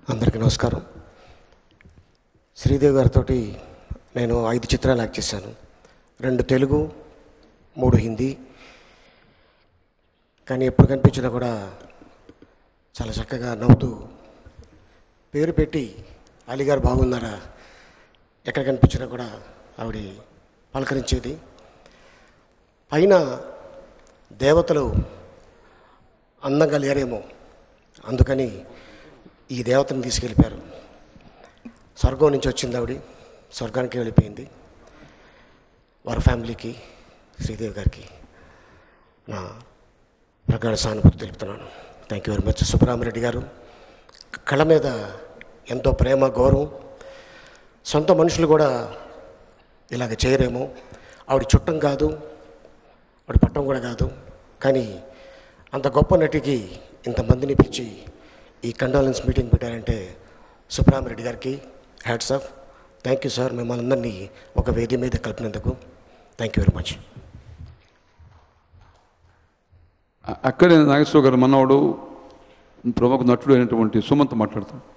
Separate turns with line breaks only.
అందరికీ నమస్కారం శ్రీదేవి గారితో నేను ఐదు చిత్రాలు యాక్ట్ చేశాను రెండు తెలుగు మూడు హిందీ కానీ ఎప్పుడు కనిపించినా కూడా చాలా చక్కగా నవ్వుతూ పేరు పెట్టి అలీగారు బాగున్నారా ఎక్కడ కనిపించినా కూడా ఆవిడ పలకరించేది పైన దేవతలు అందంగా లేరేమో అందుకని ఈ దేవతని తీసుకెళ్ళిపోయారు స్వర్గం నుంచి వచ్చింది ఆవిడ స్వర్గానికి వెళ్ళిపోయింది వారి ఫ్యామిలీకి శ్రీదేవి గారికి నా ప్రగాఢ సానుభూతి తెలుపుతున్నాను thank you very much Subbaramareddy గారు కళ మీద ఎంతో ప్రేమ గౌరవం సొంత మనుషులు కూడా ఇలాగ చేయరేమో ఆవిడ చుట్టం కాదు ఆవిడ పట్టం కూడా కాదు కానీ అంత గొప్ప నటికి ఇంతమందిని పిలిచి ఈ కండోలెన్స్ మీటింగ్ పెట్టారంటే సుబ్రహ్మరెడ్డి గారికి hats off thank you sir మిమ్మల్ని అందరినీ ఒక వేది మీద కలిపినందుకు థ్యాంక్ యూ వెరీ మచ్
అ- అక్కడే నాగేశ్వర గారు మనవాడు ప్రముఖ నటుడు అయినటువంటి సుమంత్ మాట్లాడతాం